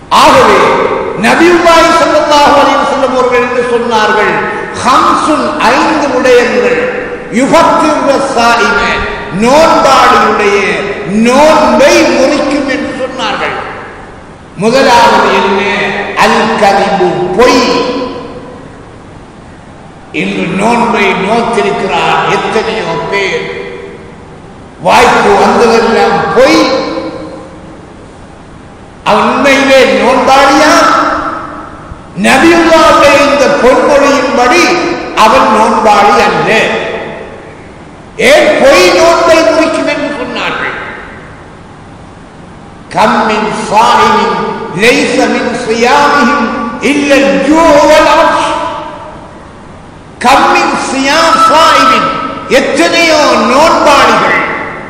ஆகவே நபியுல்லாஹி ஸல்லல்லாஹு அலைஹி வஸல்லம் அவர்கள் என்று சொன்னார்கள் ஹம்சுன் ஐந்து விடயங்கள் யுபத்திர சாயிம நோன்பாளியுடைய நோன்பை முறிக்கும் என்று சொன்னார்கள் முதலாவது என்ன அல் கதிபு பொய் இன்று நோன்பை நோத்திருக்கிறார் எத்தனையோ பேர் வாய்ப்பு வந்ததெல்லாம் பொய் அவன் உண்மையிலே நோன்பாளியா நபியுல்லாவுடைய இந்த பொன்மொழியின்படி அவன் நோன்பாளி அல்ல ஏன் பொய் நோன்பை முடிக்கும் என்று சொன்னார்கள் கம்மின் சாயிமின் லைஸ மின் சியாமிஹிம் இல்ல ஜூவல் அர்ஷ் கம்மின் சியாம் சாயிமின் எத்தனையோ நோன்பாளிகள்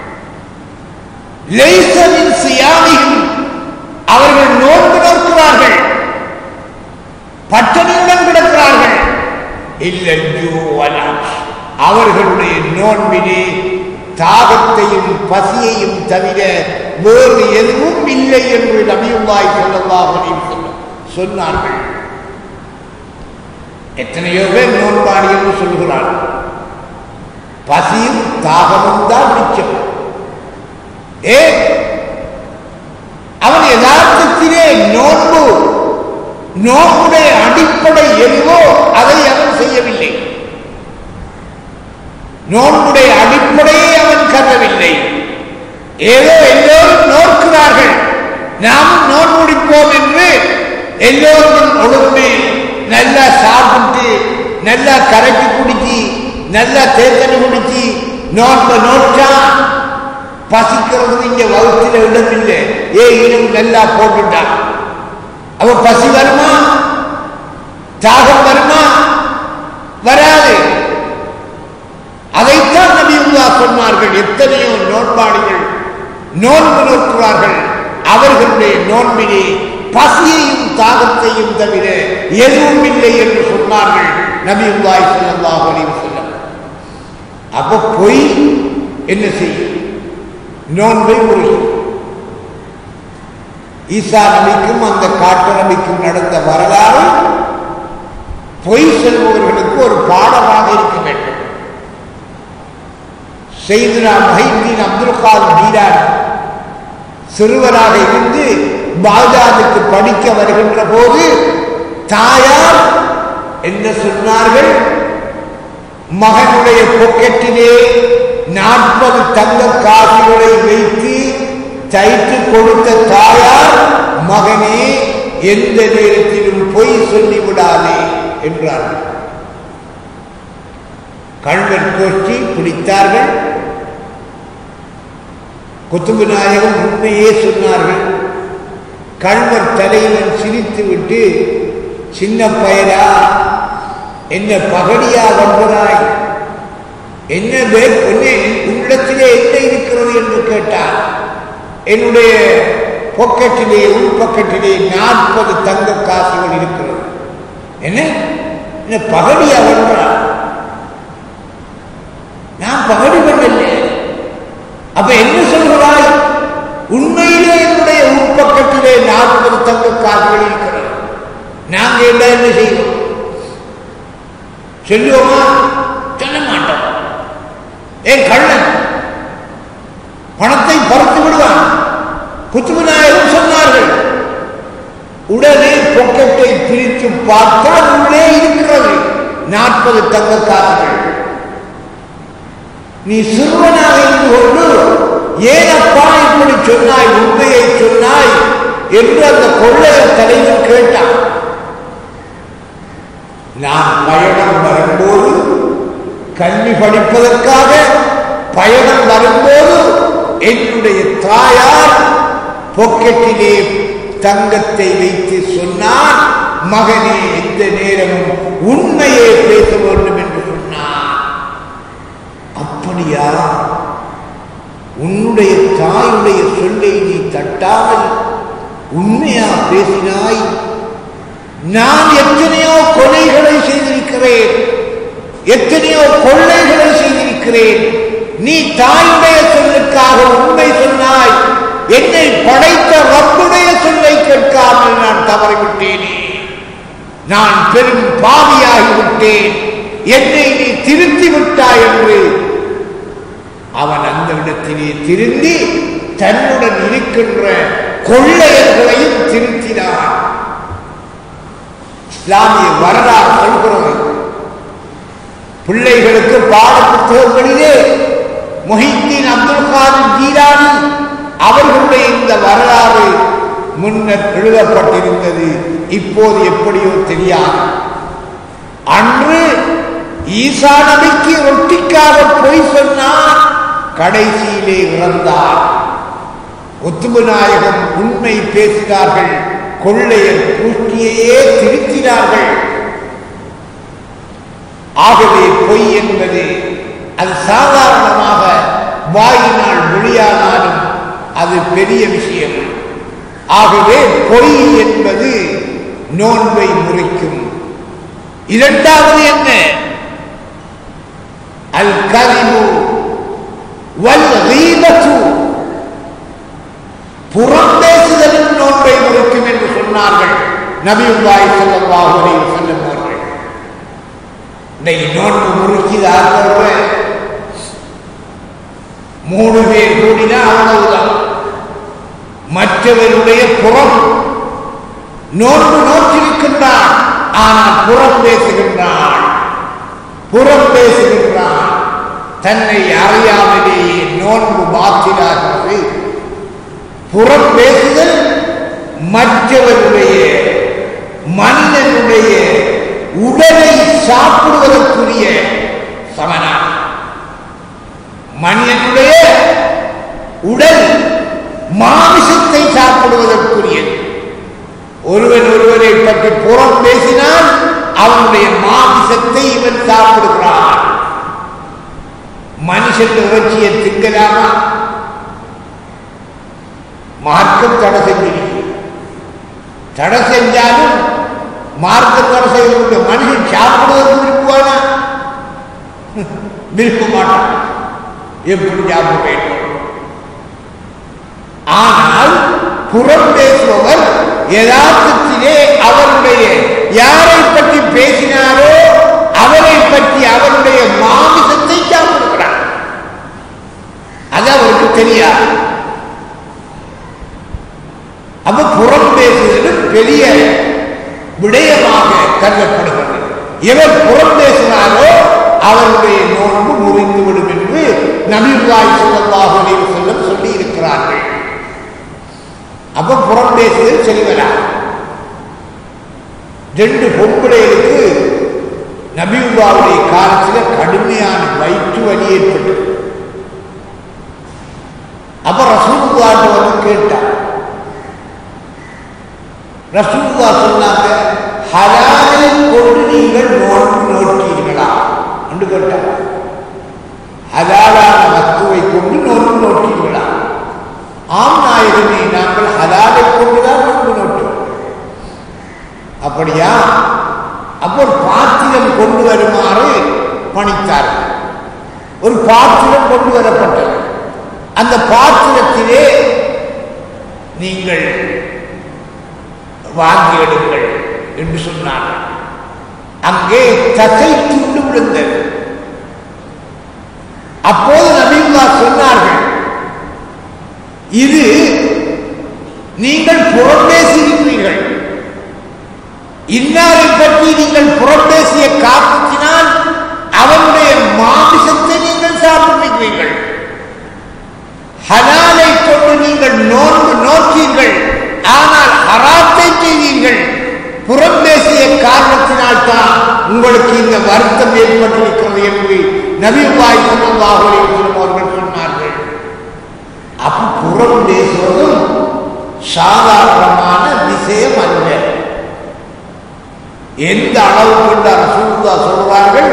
லைஸ மின் சியாமிஹிம் அவர்கள் நோன்பு நோக்கிறார்கள் பட்டணியுடன் கிடக்கிறார்கள் இல்லை அவர்களுடைய நோன்பிலே தாகத்தையும் பசியையும் தவிர வேறு எதுவும் இல்லை என்று நபியுல்லாய் சொல்லல்லாஹ் சொன்னார்கள் எத்தனையோ பேர் நோன்பாடி என்று சொல்கிறார்கள் பசியும் தாகமும் தான் மிச்சம் ஏ அவன் யதார்த்தத்திலே நோன்பு நோன்புடைய அடிப்படை எதுவோ அதை அவன் செய்யவில்லை நோன்புடைய அடிப்படையை அவன் கருதவில்லை ஏதோ எல்லோரும் நோக்கிறார்கள் நாமும் நோன்பு முடிப்போம் என்று எல்லோரும் ஒழுங்கு நல்லா சாப்பிட்டு நல்லா கரைச்சி குடிச்சு நல்லா தேர்தல் குடிச்சு நோன்ப நோட்டா பசிக்கிறது இங்க வகுத்துல இடமில்லை ஏ இன்னும் நல்லா போட்டுட்டான் அவ பசி வருமா தாகம் வருமா வராது அதைத்தான் நபியுல்லா சொன்னார்கள் எத்தனையோ நோன்பாளிகள் நோன்பு நோக்குவார்கள் அவர்களுடைய நோன்பிலே பசியையும் தாகத்தையும் தவிர எதுவும் இல்லை என்று சொன்னார்கள் நபியுல்லாய் ஸல்லல்லாஹு அலைஹி வஸல்லம் அப்ப பொய் என்ன செய்யும் நோன்பை முறியும் ஈசா நபிக்கும் அந்த காட்டு நபிக்கும் நடந்த வரலாறு பொய் சொல்பவர்களுக்கு ஒரு பாடமாக இருக்க வேண்டும் செய்தினா மஹிதீன் அப்துல் கால் மீரான் சிறுவராக இருந்து பாஜாதுக்கு படிக்க வருகின்ற போது தாயார் என்ன சொன்னார்கள் மகனுடைய பொக்கெட்டிலே நாற்பது தங்க காசுகளை வைத்து தைத்து கொடுத்த தாயார் மகனே எந்த நேரத்திலும் பொய் சொல்லிவிடாதே என்றார்கள் கண்வர் கோஷ்டி பிடித்தார்கள் குத்துபு நாயகம் உண்மையே சொன்னார்கள் கண்வர் தலைவன் சிரித்து விட்டு சின்ன பயரா என்ன பகடியா வந்தனாய் என்ன பேர் பொன்னே உள்ளத்திலே என்ன இருக்கிறது என்று கேட்டார் என்னுடைய பொக்கெட்டிலே உள்பக்கெட்டிலே நாற்பது தங்க காசுகள் இருக்கிறது என்ன என்ன பகடியா வந்தார் நான் பகடி பண்ணல அப்ப என்ன சொல்கிறாய் உண்மையிலே என்னுடைய உள்பக்கத்திலே நாற்பது தங்க காசுகள் இருக்கிறது நாங்க எல்லாம் என்ன செய்வோம் சொல்லுவோமா சொல்ல மாட்டோம் ஏன் கள்ளன் பணத்தை பறித்து விடுவான் குத்துபநாயகம் சொன்னார்கள் உடனே பொக்கெட்டை பிரித்து பார்த்தால் உள்ளே இருக்கிறது நாற்பது தங்க காசுகள் நீ சிறுவனாக இருந்து கொண்டு ஏனப்பா இப்படி சொன்னாய் உண்மையை சொன்னாய் என்று அந்த கொள்ளையர் தலைவர் கேட்டான் நான் பயணம் வரும்போது கல்வி படிப்பதற்காக பயணம் வரும்போது என்னுடைய தாயார் பொக்கெட்டிலே தங்கத்தை வைத்து சொன்னார் மகனே எந்த நேரமும் உண்மையை பேச வேண்டும் என்று சொன்னார் அப்படியா உன்னுடைய தாயுடைய சொல்லை நீ தட்டாமல் உண்மையா பேசினாய் நான் எத்தனையோ கொலைகளை செய்திருக்கிறேன் எத்தனையோ கொள்ளைகளை செய்திருக்கிறேன் நீ தாயுடைய சொல்லுக்காக உண்மை சொன்னாய் என்னை படைத்த ரப்புடைய சொல்லை கேட்காமல் நான் நான் பெரும் பாவியாகிவிட்டேன் என்னை நீ திருத்தி விட்டாய் என்று அவன் அந்த இடத்திலே திருந்தி தன்னுடன் இருக்கின்ற கொள்ளையர்களையும் திருத்தினான் இஸ்லாமிய வரலாறு சொல்கிறது பிள்ளைகளுக்கு பாட புத்தகங்களிலே மொஹித்தீன் அப்துல் காதிர் ஜீரானி அவர்களுடைய இந்த வரலாறு முன்னர் எழுதப்பட்டிருந்தது இப்போது எப்படியோ தெரியாது அன்று ஈசா நபிக்கு ரொட்டிக்காக பொய் சொன்னார் கடைசியிலே இறந்தார் ஒத்துபு நாயகம் உண்மை பேசினார்கள் கொள்ளையர் பூட்டியையே திருத்தினார்கள் ஆகவே பொய் என்பது அது சாதாரணமாக வாயினால் வெளியானாலும் அது பெரிய விஷயம் ஆகவே பொய் என்பது நோன்பை முறிக்கும் இரண்டாவது என்ன அல் கரிமு வல் ரீபத்து புறம் பேசுதலும் நோன்பை முறிக்கும் என்று சொன்னார்கள் நபியுல்லாய் ஸல்லல்லாஹு அலைஹி வஸல்லம் அவர்கள் இன்னைக்கு நோன்பு முறுக்கிதார்த்தவங்க மூணு பேர் கூடினா அவ்வளவுதான் மற்றவருடைய புறம் நோன்பு நோற்றிருக்கின்றான் ஆனால் புறம் பேசுகின்றான் புறம் பேசுகின்றான் தன்னை அறியாமலேயே நோன்பு மாற்றினார்கள் புறம் பேசுதல் மற்றவருடைய மனிதனுடைய உடலை சாப்பிடுவதற்குரிய சமனான் மனிதனுடைய உடல் மாமிசத்தை சாப்பிடுவதற்குரியது ஒருவன் ஒருவரை பற்றி புறம் பேசினால் அவனுடைய மாமிசத்தை இவன் சாப்பிடுகிறான் மனுஷன் இறைச்சியை திங்கலாமா மார்க்கம் தடை செஞ்சிருக்கு தடை செஞ்சாலும் மார்க்க தடை செய்ய மனுஷன் சாப்பிடுவதற்கு விரும்புவானா விரும்ப மாட்டான் எப்படி சாப்பிட வேண்டும் ஆனால் புறம் பேசுபவர் யதார்த்தத்திலே அவருடைய யாரை பற்றி பேசினாரோ அவரை பற்றி அவருடைய மாமிசத்தை சாப்பிடுகிறார் அது அவருக்கு தெரியாது அப்ப புறம் பேசுதலும் பெரிய விடயமாக கருதப்படுகிறது எவர் புறம் பேசினாரோ அவருடைய நோன்பு முறிந்துவிடும் என்று நபிவாய் சொல்லல்லாஹு அலைஹி வஸல்லம் சொல்லி இருக்கிறார்கள் அப்ப புறம் பேசுதல் சரிவரா ரெண்டு பொம்பளைகளுக்கு நபிவாவுடைய காலத்தில் கடுமையான வயிற்று வலி ஏற்பட்டது அப்ப ரசூலுல்லாஹ் வந்து கேட்டார் ரசூலுல்லா சொன்னாங்க ஹலாலை கொண்டு நீங்கள் நோன்பு நோட்டீர்களா என்று கேட்டார் ஹலாலான வஸ்துவை கொண்டு நோன்பு நோட்டீர்களா ஆம் நாயகமே நாங்கள் ஹலாலை கொண்டுதான் நோன்பு நோட்டோம் அப்படியா அப்போ ஒரு பாத்திரம் கொண்டு வருமாறு பணித்தார்கள் ஒரு பாத்திரம் கொண்டு வரப்பட்டது அந்த பாத்திரத்திலே நீங்கள் வாங்கி எடுங்கள் என்று சொன்னார்கள் அங்கே தசை துண்டு விழுந்தது அப்போது நபில்லா சொன்னார்கள் இது நீங்கள் புறம்பேசுகின்றீர்கள் இன்னாரை பற்றி நீங்கள் புறம்பேசிய காரணத்தினால் அவனுடைய மாமிசத்தை நீங்கள் சாப்பிடுகிறீர்கள் ஹலாலை கொண்டு நீங்கள் நோன்பு நோக்கீர்கள் ஆனால் ஹராத்தை செய்வீர்கள் புறம் பேசிய காரணத்தினால் தான் உங்களுக்கு இந்த வருத்தம் ஏற்பட்டிருக்கிறது என்று நபிவாய் சொல்லமாக அவர்கள் சொன்னார்கள் அப்ப புறம் பேசுவதும் சாதாரணமான விஷயம் அல்ல எந்த அளவு கொண்டு அரசூல்லா சொல்வார்கள்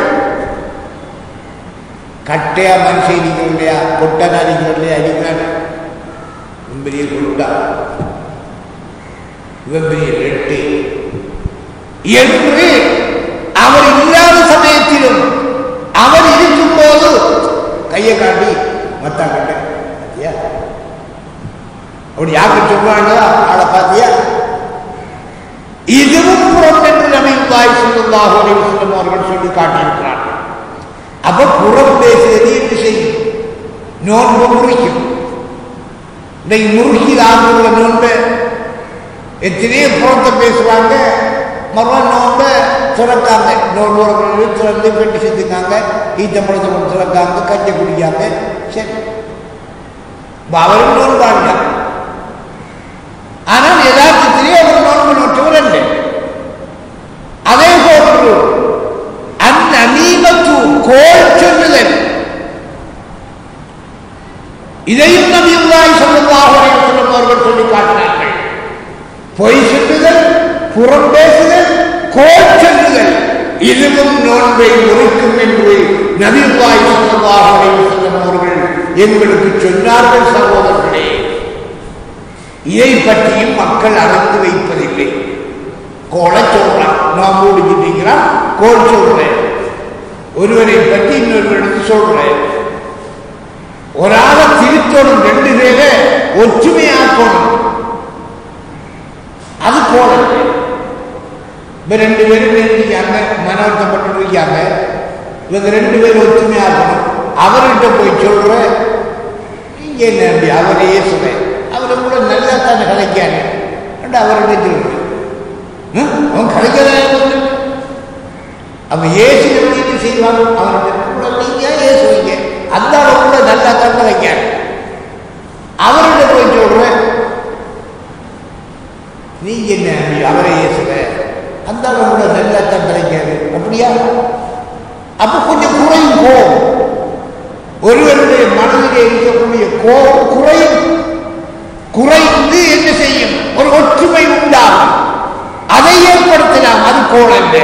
கட்டையா மனுஷன் அடிக்கிறோம் இல்லையா கொட்டன் அடிக்கிறோம் இல்லையா அடிக்கிறாங்க பெரிய கொட்டா இவன் பெரிய ரெட்டு என்று அவர் இல்லாத சமயத்திலும் அவர் இருக்கும் போது கையை காட்டி மத்தா கட்ட பாத்தியா அப்படி யாருக்கு சொல்லுவாங்க ஆளை பாத்தியா இதுவும் புறம் என்று நபி நபியுல்லாஹி ஸல்லல்லாஹு அலைஹி வஸல்லம் அவர்கள் சொல்லி காட்டியிருக்கிறார்கள் அப்ப புறம் பேசுவது என்ன செய்யும் நோன்பு முறிக்கும் இன்னைக்கு முறுக்கி ஆகுள்ள நோன்பு எத்தனையோ புறத்தை பேசுவாங்க மறுநாள் நோன்ப திறக்காங்க நோன்பு திறந்து பெட்டி செஞ்சுக்காங்க ஈத்தம்பழத்தை கொண்டு திறக்காங்க கஞ்சை குடிக்காங்க சரி இப்ப அவரும் நோன்பாங்க ஆனால் யதார்த்தத்திலே அவர் நோன்பு நோற்றவர் அல்ல அதே போன்று அந்த அநீமத்து கோல் சொல்லுதல் இதையும் நபியுல்லாஹி ஸல்லல்லாஹு அலைஹி வஸல்லம் அவர்கள் சொல்லி காட்டினார்கள் பொய் சொல்லுதல் புறம் பேசுதல் கோல் சொல்லுதல் இதுவும் நோன்பை முறிக்கும் என்று நபியுல்லாஹி ஸல்லல்லாஹு அலைஹி வஸல்லம் அவர்கள் எங்களுக்கு சொன்னார்கள் சகோதரர்களே இதை பற்றியும் மக்கள் அறிந்து வைப்பதில்லை கோலை சொல்றான் நான் முடிஞ்சிட்டீங்கிறான் கோல் சொல்றேன் ஒருவரை பற்றி இன்னொருவருக்கு சொல்றேன் ஒரு ஆளை திருத்தோடும் ரெண்டு பேரை ஒற்றுமையாக்கணும் அது போல இப்ப ரெண்டு பேரும் இருக்காங்க மனவர்த்தப்பட்டு இருக்காங்க இவங்க ரெண்டு பேரும் ஒற்றுமையாக்கணும் அவர்கிட்ட போய் சொல்ற நீங்க என்ன அப்படி அவரையே சொல்றேன் அவரை கூட நல்லா தானே கலைக்காரு அவர்கிட்ட சொல்றேன் ஹம்? அவன் கலைக்கிறான் அவன் ஏசு எப்படி என்ன செய்வான் அவர்கிட்ட கூட நீங்க ஏசுவீங்க அந்த அளவு கூட நல்லா தங்க வைக்காரு அவர்கிட்ட போய் சொல்றேன் நீங்க என்ன அப்படி அவரை ஏசுற அந்த அளவு கூட நல்லா தங்க வைக்காரு அப்படியா அப்ப கொஞ்சம் குறையும் கோபம் ஒருவருடைய மனதிலே இருக்கக்கூடிய கோபம் குறையும் குறைந்து என்ன செய்யும் ஒரு ஒற்றுமை உண்டாகும் அதை ஏற்படுத்தலாம் அது கோலல்ல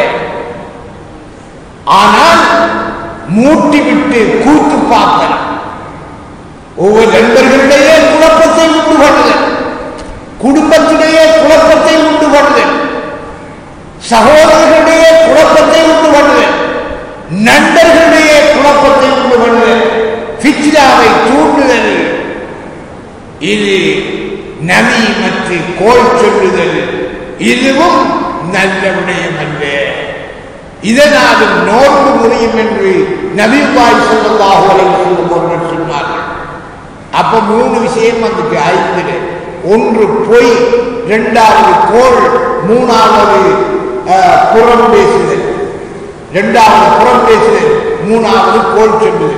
ஆனால் மூட்டிவிட்டு கூத்து பார்க்கலாம் ஒவ்வொரு நண்பர்களிடையே குழப்பத்தை உண்டு பண்ணுதல் குடும்பத்திலேயே குழப்பத்தை உண்டு பண்ணுதல் சகோதரர்களிடையே குழப்பத்தை உண்டு பண்ணுதல் நண்பர்களிடையே குழப்பத்தை உண்டு பண்ணுதல் ஃபித்னாவை தூண்டுதல் இது நவி மற்றும் கோல் சொல்லுதல் இதுவும் நல்ல விடயம் அல்ல இதனாலும் நோன்பு முறியும் என்று நபிபாய் சொல்லதாக அவர்கள் சொன்னார்கள் அப்ப மூணு விஷயம் வந்துட்டு ஐந்து ஒன்று பொய் இரண்டாவது கோள் மூணாவது அஹ், புறம் பேசுதல் இரண்டாவது புறம் பேசுதல் மூணாவது கோல் சொல்லுதல்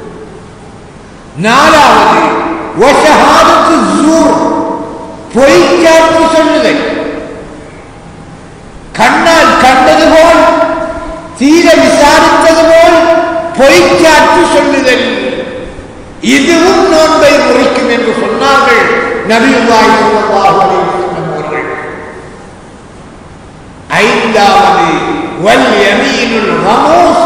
நாலாவது வசஹாதத்து ஜூர் பொய்க்காட்டு சொல்லுதல் கண்ணால் கண்டது போல் தீர விசாரித்தது போல் பொய்க்காட்டு சொல்லுதல் இதுவும் நோன்பை முறிக்கும் என்று சொன்னார்கள் நபியுல்லாஹி ஸல்லல்லாஹு அலைஹி வஸல்லம் அவர்கள் ஐந்தாவது வல் யமீனுல் ரமூஸ்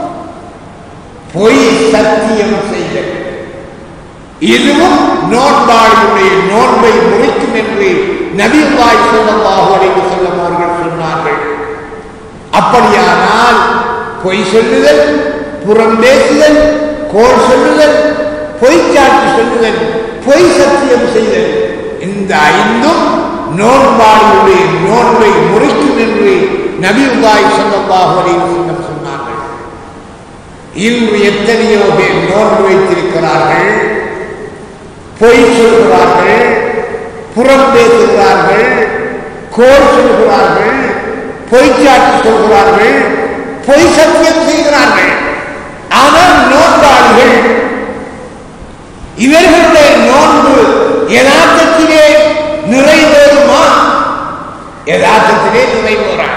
பொய் சத்தியம் செய்தல் இதுவும் நோன்பாளியுடைய நோன்பை முறிக்கும் என்று நபியுல்லாஹி ஸல்லல்லாஹு அலைஹி வஸல்லம் அவர்கள் சொன்னார்கள் அப்படியானால் பொய் சொல்லுதல் புறம் பேசுதல் கோல் சொல்லுதல் பொய்ச்சாட்டு சொல்லுதல் பொய் சத்தியம் செய்தல் இந்த ஐந்தும் நோன்பாளியுடைய நோன்பை முறிக்கும் என்று நபியுல்லாஹி ஸல்லல்லாஹு அலைஹி வஸல்லம் சொன்னார்கள் இன்று எத்தனையோ பேர் நோன்பு வைத்திருக்கிறார்கள் பொய் சொல்கிறார்கள் புறம் பேசுகிறார்கள் கோல் சொல்கிறார்கள் பொய்ச்சாட்டு சொல்கிறார்கள் பொய் சத்தியம் செய்கிறார்கள் ஆனால் நோன்பாளிகள் இவர்களுடைய நோன்பு யதார்த்தத்திலே நிறைவேறுமா யதார்த்தத்திலே நிறைவேறான்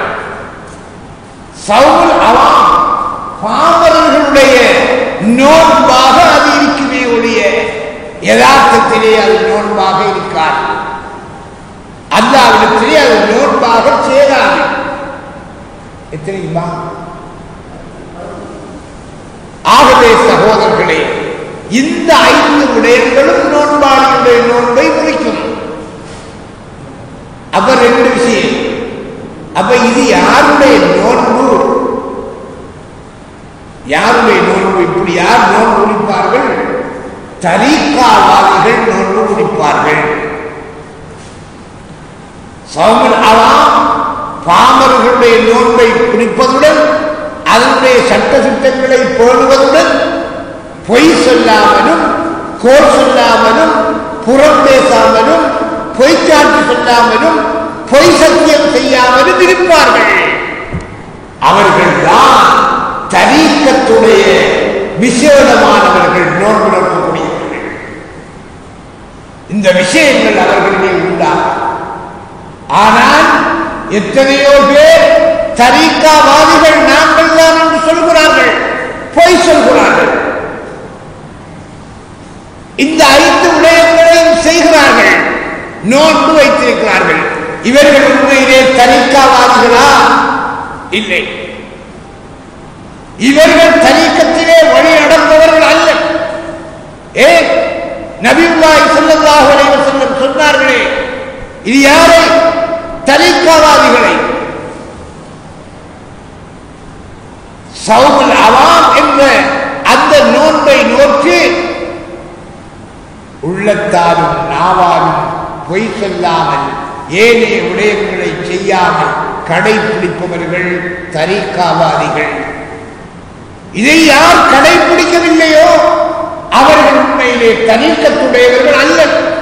சவுல் அவாம் பாமரர்களுடைய நோன்பாக அது இருக்குமே ஒழிய யதார்த்தத்திலே அது நோன்பாக இருக்காது அல்லாவிடத்திலே அது நோன்பாக சேராது எத்தனைமா ஆகவே சகோதரர்களே இந்த ஐந்து விடயங்களும் நோன்பாளியுடைய நோன்பை முடிக்கும் அப்ப ரெண்டு விஷயம் அப்ப இது யாருடைய நோன்பு யாருடைய நோன்பு இப்படி யார் நோன்பு முடிப்பார்கள் தரீக்காவாதிகள் நோன்பு முடிப்பார்கள் சவுமல் அலாம் பாமர்களுடைய நோன்பை பிடிப்பதுடன் அதனுடைய சட்ட திட்டங்களை பேணுவதுடன் பொய் சொல்லாமலும் கோல் சொல்லாமலும் புறம் பேசாமலும் பொய்ச்சாட்டு சொல்லாமலும் பொய் சத்தியம் செய்யாமலும் இருப்பார்கள் அவர்கள்தான் தரீக்கத்துடைய விசேடமானவர்கள் நோன்பு நோக்கக்கூடியவர்கள் இந்த விஷயங்கள் அவர்களிடையே உண்டாகும் ஆனால் எத்தனையோ பேர் தரீக்காவாதிகள் நாங்கள் தான் என்று சொல்கிறார்கள் பொய் சொல்கிறார்கள் இந்த ஐந்து விடயங்களையும் செய்கிறார்கள் நோன்பு வைத்திருக்கிறார்கள் இவர்கள் உண்மையிலே தரிக்காவாதிகளா இல்லை இவர்கள் தரீக்கத்திலே வழி நடந்தவர்கள் அல்ல ஏ நபியுல்லாஹி ஸல்லல்லாஹு அலைஹி வஸல்லம் சொன்னார்களே இது யாரை தரீக்காவாதிகளை சவுல் அவாம் என்ற அந்த நோன்பை நோக்கி உள்ளத்தாலும் நாவாலும் பொய் சொல்லாமல் ஏனைய விடயங்களை செய்யாமல் கடைபிடிப்பவர்கள் தரிக்காவாதிகள் இதை யார் கடைபிடிக்கவில்லையோ அவர்கள் உண்மையிலே தனிக்கத்துடையவர்கள் அல்ல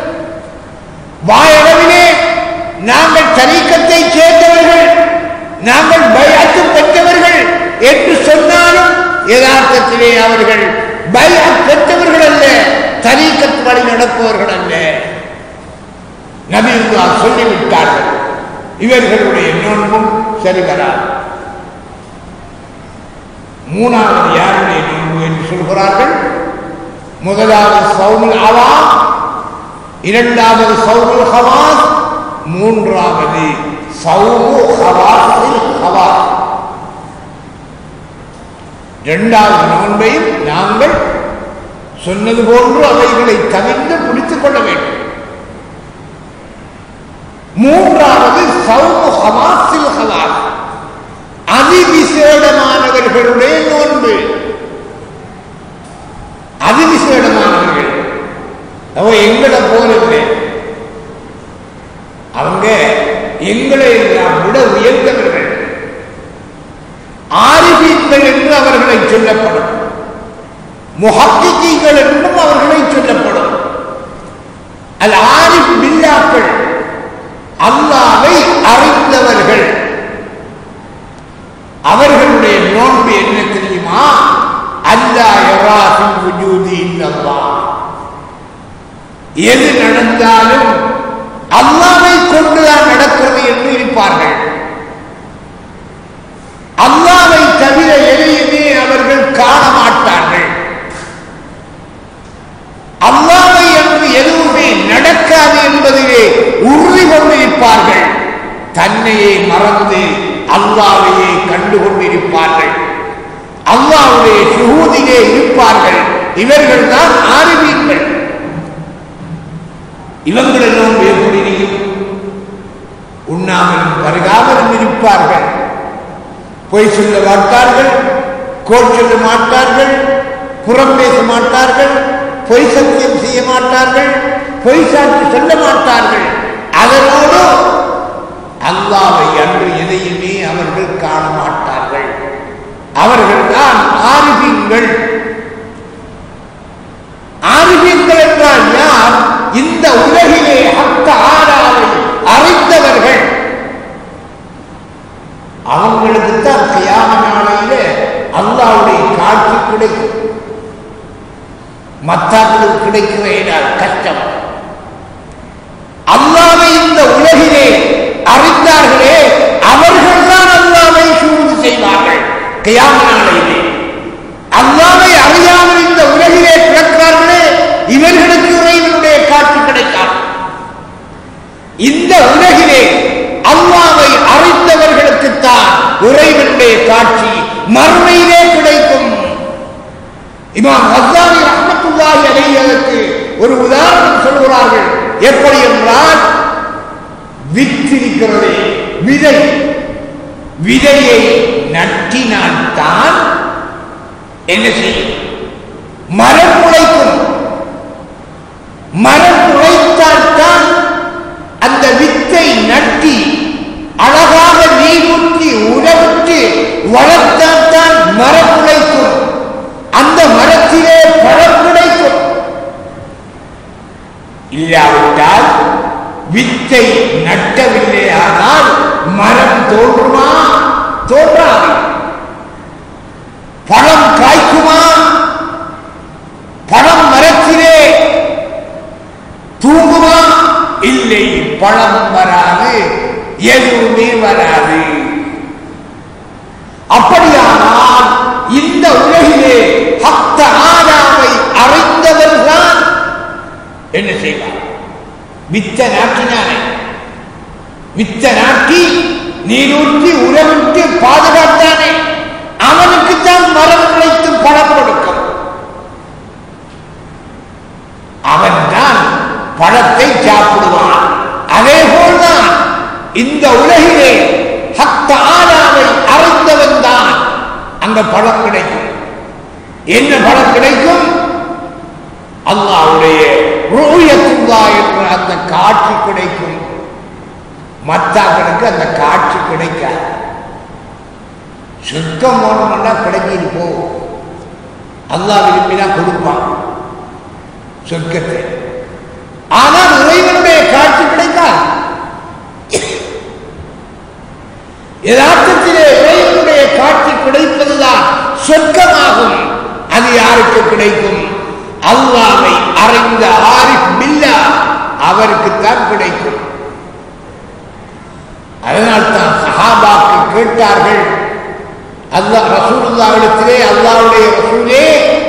வாயளவிலே நாங்கள் தனிக்கத்தை சேர்ந்தவர்கள் நாங்கள் பயத்து பெற்றவர்கள் என்று சொன்னாலும் யதார்த்தத்திலே அவர்கள் பய பெற்றவர்கள் அல்ல தனிக்கத் வழி நடப்பவர்கள் அல்ல நபியுல்லா சொல்லிவிட்டார்கள் இவர்களுடைய நோன்பும் சரி வராது மூணாவது யாருடைய நோன்பு என்று சொல்கிறார்கள் முதலாவது சவுல் அவா இரண்டாவது சவுல் ஹவாஸ் மூன்றாவது சவுமு ஹவாஸில் ஹவா இரண்டாவது நோன்பையும் நாங்கள் சொன்னது போன்று அவைகளை தவிர்த்து பிடித்துக் கொள்ள வேண்டும் மூன்றாவது சவுமு ஹவாஸில் ஹவாஸ் அதிவிசேடமானவர்களுடைய நோன்பு அதிவிசேடமானவர்கள் அவ எங்களை போல இல்லை அவங்க எங்களை எல்லாம் விட உயர்ந்தவர்கள் ஆரிபீன்கள் என்று அவர்களை சொல்லப்படும் முஹக்கிகள் என்றும் அவர்களை சொல்லப்படும் அல் ஆரிஃப் பில்லாக்கள் அல்லாவை அறிந்தவர்கள் அவர்களுடைய நோன்பு என்ன தெரியுமா அல்லா யராஃபில் வஜூதி இல்லல்லா எது நடந்தாலும் அல்லாவை கொண்டுதான் நடக்கிறது என்று இருப்பார்கள் அல்லாவை தவிர எதையுமே அவர்கள் காண மாட்டார்கள் அல்லாவை என்று எதுவுமே நடக்காது என்பதிலே உறுதி கொண்டிருப்பார்கள் தன்னையே மறந்து அல்லாவையே கண்டு கொண்டிருப்பார்கள் அல்லாவுடைய சுகூதிலே இருப்பார்கள் இவர்கள் தான் ஆறுவீர்கள் இவங்களை நோன்பு எப்படி இருக்கும் உண்ணாமலும் பருகாமலும் இருப்பார்கள் பொய் சொல்ல மாட்டார்கள் கோல் சொல்ல மாட்டார்கள் புறம் பேச மாட்டார்கள் பொய் சத்தியம் செய்ய மாட்டார்கள் பொய் சாட்சி சொல்ல மாட்டார்கள் அதனோடு அல்லாவை அன்று எதையுமே அவர்கள் காண மாட்டார்கள் அவர்கள் தான் ஆரிபீன்கள் ஆரிபீன்கள் என்றால் யார் இந்த உலகிலே ஹத்த ஆறாவை அறிந்தவர்கள் அவங்களுக்கு தான் கியாம நாளையில அல்லாவுடைய காட்சி கிடைக்கும் மத்தாக்களுக்கு கிடைக்கிற இடம் கஷ்டம் அல்லாவை இந்த உலகிலே அறிந்தார்களே அவர்கள் தான் அல்லாவை சூழ்ந்து செய்வார்கள் கியாம நாளையிலே அல்லாவை அறியாமல் இந்த உலகிலே பிறக்கிறார்களே இவர்களுக்கு இறைவனுடைய காட்சி கிடைக்காது இந்த உலகிலே அல்லாவை அறிந்தவர்களுக்குத்தான் இறைவனுடைய காட்சி மறுமையிலே கிடைக்கும் இமாம் ஹஸ்ஸானி ரஹ்மத்துல்லாஹி அலைஹி ஒரு உதாரணம் சொல்கிறார்கள் எப்படி என்றால் வித்திருக்கிறதே விதை விதையை நட்டினால்தான் என்ன செய்யும் மரம் முளைக்கும் மரம் முளைத்தால்தான் அந்த வித்தை நட்டி அழகாக நீர் வித்தை நட்டவில்லை ஆனால் மரம் தோன்றுமா தோன்றாது பழம் காய்க்குமா பழம் மரத்திலே தூங்குமா இல்லை பழம் வராது எதுவுமே வராது அப்படியானால் இந்த உலகிலே ஹத்த ஆதாவை அறைந்தவர்தான் என்ன செய்வார் வித்த நாட்டினானே வித்த நாட்டி நீரூற்றி உரமிட்டு பாதுகாத்தானே அவனுக்குத்தான் மரம் உழைத்து பணம் கொடுக்கும் அவன்தான் பழத்தை சாப்பிடுவான் அதே போல்தான் இந்த உலகிலே ஹத்த ஆதாவை அறைந்தவன் தான் அந்த பழம் கிடைக்கும் என்ன பழம் கிடைக்கும் அல்லாவுடைய ரூயத்துல்லா என்ற அந்த காட்சி கிடைக்கும் மத்தாக்களுக்கு அந்த காட்சி கிடைக்காது சுத்தம் போனோம்னா கிடைக்கிட்டு போகும் அல்லாஹ் விரும்பினா கொடுப்பான் சொர்க்கத்தை ஆனால் இறைவனுடைய காட்சி கிடைக்காது யதார்த்தத்திலே இறைவனுடைய காட்சி கிடைப்பதுதான் சொர்க்கமாகும் அது யாருக்கு கிடைக்கும் அல்லாவை அறிந்த ஆரிஃப் பில்லா அவருக்குத்தான் கிடைக்கும் அதனால்தான் சஹாபாக்கு கேட்டார்கள் அல்லாஹ் ரசூலுல்லாவிடத்திலே அல்லாவுடைய ரசூலே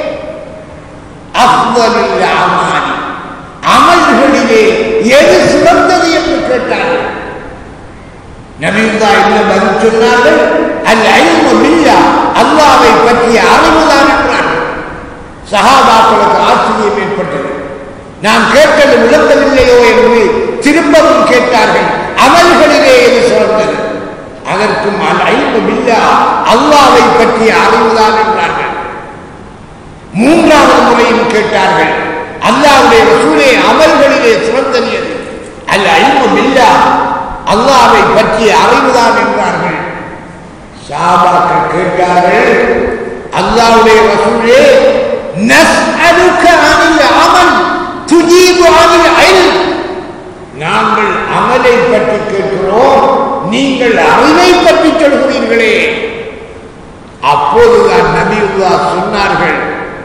அஃதலில் அமாலி அமல்களிலே எது சிறந்தது என்று கேட்டார்கள் நபிந்தா என்ன பதில் சொன்னார்கள் அல் ஐமு பில்லா அல்லாவை பற்றிய அறிவுதான் என்றார்கள் சஹாபாக்களுக்கு ஆச்சரியம் ஏற்பட்டது நாம் கேட்டது விளக்கவில்லையோ என்று திரும்பவும் கேட்டார்கள் அமல்களிலே எது சிறந்தது அதற்கும் அல் ஐமு பில்லா அல்லாவை பற்றிய அறிவுதான் என்றார்கள் மூன்றாவது முறையும் கேட்டார்கள் அல்லாவுடைய ரசூலே அமல்களிலே சிறந்தது எது அல் ஐமு பில்லா அல்லாவை பற்றிய அறிவுதான் என்றார்கள் சாபாக்கள் கேட்டார்கள் அல்லாவுடைய ரசூலே நஸ்அலுக அனில் அமல் துஜீபு அனில் இல்ம் நாங்கள் அமலை பற்றி கேட்கிறோம் நீங்கள் அறிவை பற்றி சொல்கிறீர்களே அப்போதுதான் நபியுல்லா சொன்னார்கள்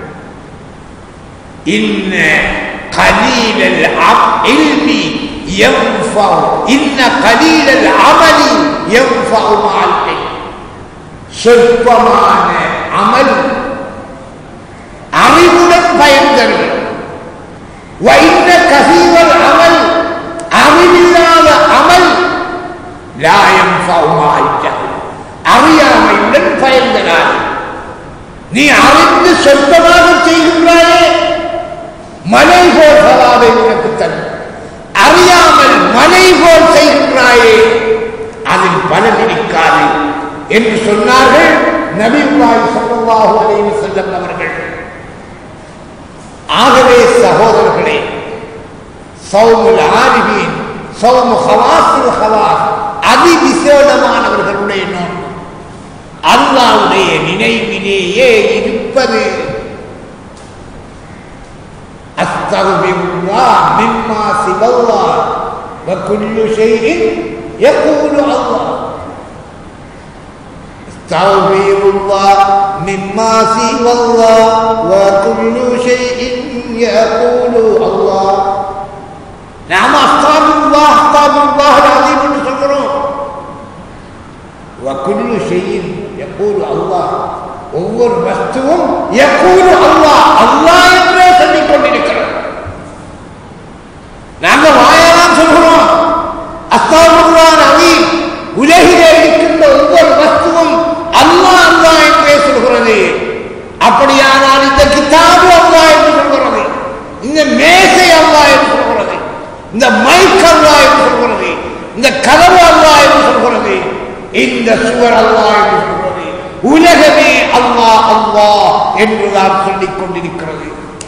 இன்ன கலீலல் இல்மி ينفع إن قليل العمل ينفع مع العلم சொற்பமான அமல் அறிவுடன் பயன் தரும் வைத்த கசீவல் அமல் அறிவில்லாத அமல் லாயம் அறியாமையுடன் பயன் தராது நீ அறிந்து சொற்பமாக செய்கின்றாயே மலை போல் சவாவை உனக்கு தரும் அறியாமல் மலை போல் செய்கின்றாயே அதில் பலன் இருக்காது என்று சொன்னார்கள் நபிவாய் சல்லாஹு அலைஹி செல்லம் அவர்கள் ஆகவே சகோதரர்களே சௌமுல் ஆரிபீன் சௌமு ஹவாசுல் ஹவாஸ் அதி விசேடமானவர்களுடைய நோக்கம் அல்லாவுடைய நினைவிலேயே இருப்பது أستغفر الله مما سوى الله وكل شيء يقول الله استغفر الله مما سوى الله وكل شيء يقول الله نعم استغفر الله استغفر الله العظيم என்று சொல்கிறோம் وكل شيء يقول الله ஒவ்வொரு வஸ்துவும் எப்போது அல்லாஹ் அல்லாஹ் என்றே சொல்லிக் கொண்டிருக்கிறது நாங்க வாயெல்லாம் சொல்கிறோம் அஸ்தாபுல்லான் அலி உலகிலே இருக்கின்ற ஒவ்வொரு வஸ்துவும் அல்லாஹ் அல்லாஹ் என்றே சொல்கிறது அப்படியானால் இந்த கிதாபு அல்லாஹ் என்று சொல்கிறது இந்த மேசை அல்லாஹ் என்று சொல்கிறது இந்த மைக் அல்லாஹ் என்று சொல்கிறது இந்த கதவு அல்லாஹ் என்று சொல்கிறது இந்த சுவர் அல்லாஹ் என்று சொல்கிறது உலகமே அல்லாஹ் அல்லாஹ் என்றுதான் சொல்லிக் கொண்டிருக்கிறது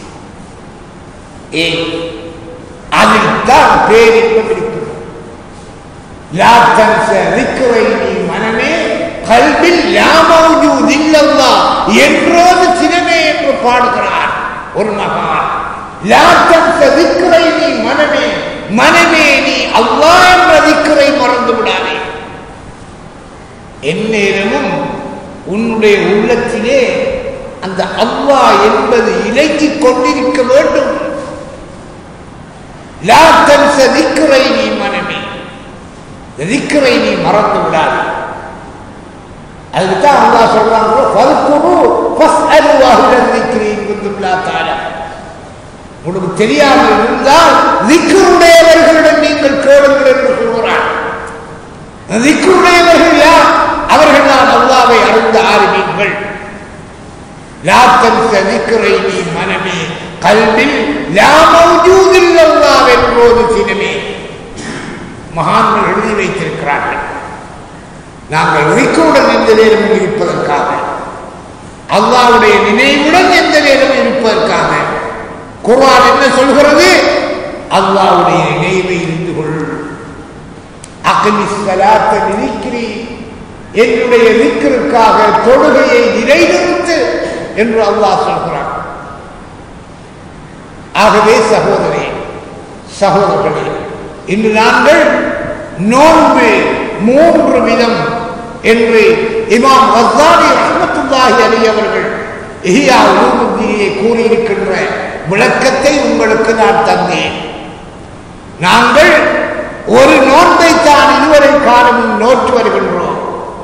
ஏன் அதில் தான் பேரின்பம் இருக்கிறது லா தன்ச ذكரை நீ மனமே கல்வில் லா மௌஜூத் இல்லல்லா என்றோது சினமே என்று பாடுகிறார் ஒரு மகான் லா தன்ச ذكரை நீ மனமே மனமே நீ அல்லாஹ் என்ற திக்கரை மறந்து விடாதே எந்நேரமும் உன்னுடைய உள்ளத்திலே அந்த அல்லாஹ் என்பது இலக்கிக் கொண்டிருக்க வேண்டும் லா தன்ச திக்கரை நீ மனமே திக்கரை நீ மறந்து விடாதே அதுக்கு தான் அல்லாஹ் சொல்றாங்க ஃபல்குரு ஃபஸ்அலு அஹ்லல் திக்ரி இன் குன்தும் லா தஅலமூன் உங்களுக்கு தெரியாமல் இருந்தால் திக்கருடையவர்களிடம் நீங்கள் கேளுங்கள் என்று சொல்கிறார் திக்கருடையவர்கள் யார் அவர்கள் தான் அல்லாவை அறிந்த ஆறுவீர்கள் லாத்தன் திக்கரை நீ மனமே கல்வில் லா மௌஜூதில் அல்லாஹ் என்போது தினமே மகான்கள் எழுதி வைத்திருக்கிறார்கள் நாங்கள் ரிக்குடன் எந்த நேரமும் இருப்பதற்காக அல்லாவுடைய நினைவுடன் எந்த நேரமும் இருப்பதற்காக குர்ஆன் என்ன சொல்கிறது அல்லாவுடைய நினைவை இருந்து கொள் அக்னி சலாத்த நினைக்கிறி என்னுடைய நிற்கிறதுக்காக தொழுகையை நிலைநிறுத்து என்று அல்லாஹ் சொல்கிறான் ஆகவே சகோதரே சகோதரர்களே இன்று நாங்கள் நோன்பு மூன்று விதம் என்று இமாம் வசானி ரஹமத்துல்லாஹி அலி அவர்கள் இஹியா உலூமுத்தீனியை கூறியிருக்கின்ற விளக்கத்தை உங்களுக்கு நான் தந்தேன் நாங்கள் ஒரு நோன்பை தான் இதுவரை காலமும் நோற்று வருகின்றோம்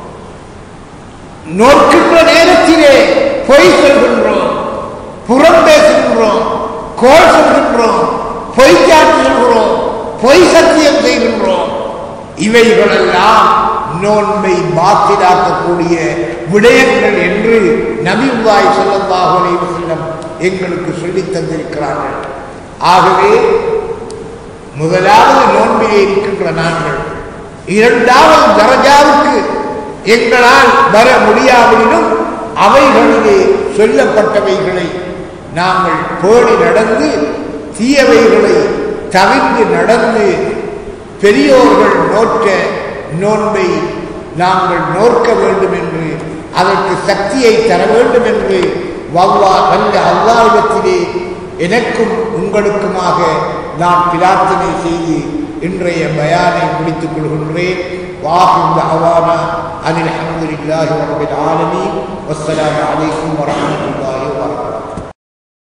நோக்கின்ற நேரத்திலே பொய் சொல்கின்றோம் புறம் பேசுகின்றோம் கோல் சொல்கின்றோம் பொய் சாட்டு சொல்கிறோம் பொய் சத்தியம் செய்கின்றோம் இவைகளெல்லாம் நோன்பை பாத்திலாக்கக்கூடிய விடயங்கள் என்று நபிவாய் சொல்லல்லாஹு அலைஹி வஸல்லம் எங்களுக்கு சொல்லித் தந்திருக்கிறார்கள் ஆகவே முதலாவது நோன்பிலே இருக்கின்ற நாங்கள் இரண்டாவது தரஜாவுக்கு எங்களால் வர முடியாவிடினும் அவைகளிலே சொல்லப்பட்டவைகளை நாங்கள் பேணி நடந்து தீயவைகளை தவிர்த்து நடந்து பெரியோர்கள் நோற்ற நோன்பை நாங்கள் நோக்க வேண்டும் என்று அதற்கு சக்தியை தர வேண்டும் என்று வவ்வா நல்ல அல்லாவிடத்திலே எனக்கும் உங்களுக்குமாக நான் பிரார்த்தனை செய்து இன்றைய பயானை முடித்துக் கொள்கின்றேன் வாஹிந்த அவானா அனில் அஹமதுல்லாஹி ரபில் ஆலமீன் வஸ்ஸலாமு அலைக்கும் வரஹ்மத்துல்லாஹி